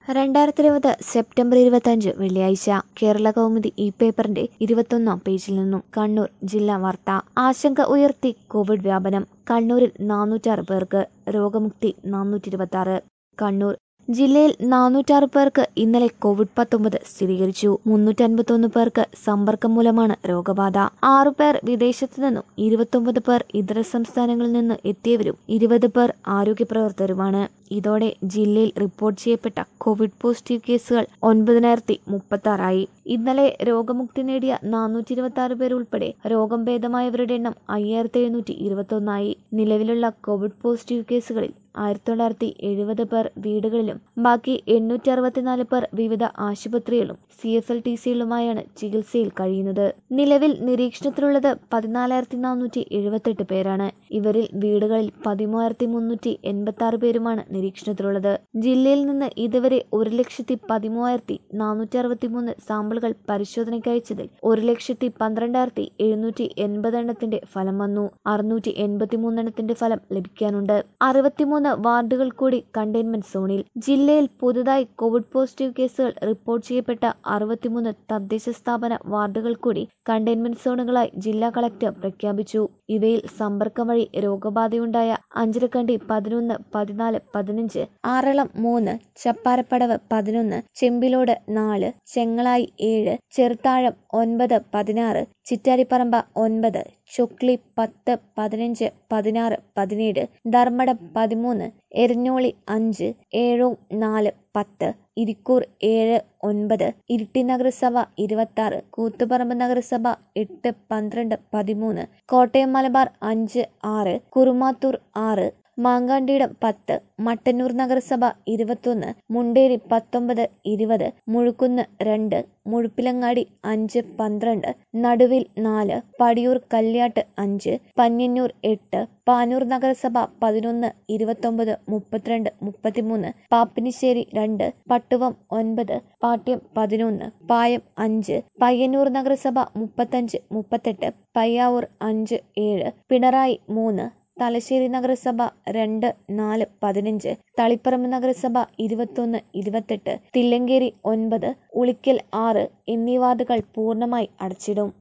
രണ്ടായിരത്തി ഇരുപത് സെപ്റ്റംബർ ഇരുപത്തഞ്ച് വെള്ളിയാഴ്ച കേരള കൗമുദി ഈ പേപ്പറിന്റെ ഇരുപത്തൊന്നാം പേജിൽ നിന്നും കണ്ണൂർ ജില്ലാ വാർത്ത ആശങ്ക ഉയർത്തി കോവിഡ് വ്യാപനം കണ്ണൂരിൽ നാനൂറ്റാറ് പേർക്ക് രോഗമുക്തി നാനൂറ്റി ഇരുപത്തി ആറ് കണ്ണൂർ ജില്ലയിൽ നാനൂറ്റാറ് പേർക്ക് ഇന്നലെ കോവിഡ് പത്തൊമ്പത് സ്ഥിരീകരിച്ചു മുന്നൂറ്റൻപത്തൊന്ന് പേർക്ക് സമ്പർക്കം മൂലമാണ് രോഗബാധ ആറു പേർ വിദേശത്തു നിന്നും ഇരുപത്തൊമ്പത് പേർ ഇതര സംസ്ഥാനങ്ങളിൽ നിന്ന് എത്തിയവരും ഇരുപത് പേർ ആരോഗ്യപ്രവർത്തകരുമാണ് ഇതോടെ ജില്ലയിൽ റിപ്പോർട്ട് ചെയ്യപ്പെട്ട കോവിഡ് പോസിറ്റീവ് കേസുകൾ ഒൻപതിനായിരത്തി മുപ്പത്തി ആറായി ഇന്നലെ രോഗമുക്തി നേടിയ നാനൂറ്റി ഇരുപത്തി ആറ് പേർ ഉൾപ്പെടെ രോഗം ഭേദമായവരുടെ എണ്ണം അയ്യായിരത്തി എഴുന്നൂറ്റി ഇരുപത്തി ഒന്നായി നിലവിലുള്ള കോവിഡ് പോസിറ്റീവ് കേസുകളിൽ ആയിരത്തി തൊള്ളായിരത്തി എഴുപത് പേർ വീടുകളിലും ബാക്കി എണ്ണൂറ്റി അറുപത്തിനാല് പേർ വിവിധ ആശുപത്രികളിലും സി എഫ് എൽ ടി സിയിലുമായാണ് ചികിത്സയിൽ കഴിയുന്നത് നിലവിൽ നിരീക്ഷണത്തിലുള്ളത് പതിനാലായിരത്തി നാനൂറ്റി എഴുപത്തെട്ട് പേരാണ് ഇവരിൽ വീടുകളിൽ പതിമൂവായിരത്തി മുന്നൂറ്റി എൺപത്തി ആറ് പേരുമാണ് നിരീക്ഷണത്തിലുള്ളത് ജില്ലയിൽ നിന്ന് ഇതുവരെ ഒരു ലക്ഷത്തി പതിമൂവായിരത്തി നാനൂറ്റി അറുപത്തി മൂന്ന് സാമ്പിളുകൾ പരിശോധനയ്ക്ക് അയച്ചതിൽ ഒരു ലക്ഷത്തി പന്ത്രണ്ടായിരത്തി എഴുന്നൂറ്റി എൺപത് എണ്ണത്തിന്റെ ഫലം വന്നു അറുന്നൂറ്റി എൺപത്തി മൂന്നെണ്ണത്തിന്റെ ഫലം ലഭിക്കാനുണ്ട് അറുപത്തിമൂന്ന് വാർഡുകൾ കൂടി കണ്ടെയ്ൻമെന്റ് സോണിൽ ജില്ലയിൽ പുതുതായി കോവിഡ് പോസിറ്റീവ് കേസുകൾ റിപ്പോർട്ട് ചെയ്യപ്പെട്ട അറുപത്തിമൂന്ന് തദ്ദേശ സ്ഥാപന വാർഡുകൾ കൂടി കണ്ടെയ്ൻമെന്റ് സോണുകളായി ജില്ലാ കളക്ടർ പ്രഖ്യാപിച്ചു ഇവയിൽ സമ്പർക്കം വഴി രോഗബാധയുണ്ടായ അഞ്ചരക്കണ്ടി പതിനൊന്ന് പതിനാല് പതിനഞ്ച് ആറളം മൂന്ന് ചപ്പാരപ്പടവ് പതിനൊന്ന് ചെമ്പിലോട് നാല് ചെങ്ങളായി ഏഴ് ചെറുത്താഴം ഒൻപത് പതിനാറ് ചിറ്റാരിപ്പറമ്പ ഒൻപത് ചൊക്ലി പത്ത് പതിനഞ്ച് പതിനാറ് പതിനേഴ് ധർമ്മടം പതിമൂന്ന് എരഞ്ഞോളി അഞ്ച് ഏഴോ നാല് പത്ത് ഇരിക്കൂർ ഏഴ് ഒൻപത് ഇരിട്ടി നഗരസഭ ഇരുപത്തി ആറ് കൂത്തുപറമ്പ് നഗരസഭ എട്ട് പന്ത്രണ്ട് പതിമൂന്ന് കോട്ടയം മലബാർ അഞ്ച് ആറ് കുറുമാത്തൂർ ആറ് മാങ്കാണ്ടിയിടം പത്ത് മട്ടന്നൂർ നഗരസഭ ഇരുപത്തൊന്ന് മുണ്ടേരി പത്തൊമ്പത് ഇരുപത് മുഴുക്കുന്ന് രണ്ട് മുഴുപ്പിലങ്ങാടി അഞ്ച് പന്ത്രണ്ട് നടുവിൽ നാല് പടിയൂർ കല്യാട്ട് അഞ്ച് പന്യന്നൂർ എട്ട് പാനൂർ നഗരസഭ പതിനൊന്ന് ഇരുപത്തൊമ്പത് മുപ്പത്തിരണ്ട് മുപ്പത്തിമൂന്ന് പാപ്പിനിശ്ശേരി രണ്ട് പട്ടുവം ഒൻപത് പാട്യം പതിനൊന്ന് പായം അഞ്ച് പയ്യന്നൂർ നഗരസഭ മുപ്പത്തഞ്ച് മുപ്പത്തെട്ട് പയ്യാവൂർ അഞ്ച് ഏഴ് പിണറായി മൂന്ന് തലശ്ശേരി നഗരസഭ രണ്ട് നാല് പതിനഞ്ച് തളിപ്പറമ്പ് നഗരസഭ ഇരുപത്തൊന്ന് ഇരുപത്തെട്ട് തില്ലങ്കേരി ഒൻപത് ഉളിക്കൽ ആറ് എന്നീ വാർഡുകൾ പൂർണ്ണമായി അടച്ചിടും